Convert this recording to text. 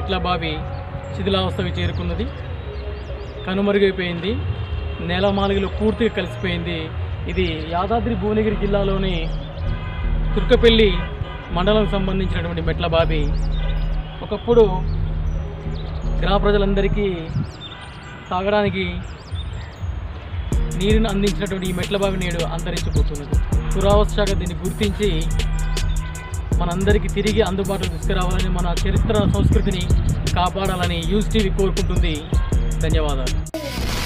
మెట్ల బావి శిథిలావస్థకు చేరుకున్నది కనుమరుగైపోయింది నేలమాలిగలో పూర్తిగా కలిసిపోయింది ఇది యాదాద్రి భువనగిరి జిల్లాలోని తుర్కపల్లి మండలం సంబంధించినటువంటి మెట్ల బావి ఒకప్పుడు గ్రామ ప్రజలందరికీ తాగడానికి నీరుని అందించినటువంటి ఈ మెట్ల బావి నేడు అంతరించిపోతున్నది పురావస్తు శాఖ దీన్ని గుర్తించి మనందరికీ తిరిగి అందుబాటులో తీసుకురావాలని మన చరిత్ర సంస్కృతిని కాపాడాలని యూస్ టీవీ కోరుకుంటుంది ధన్యవాదాలు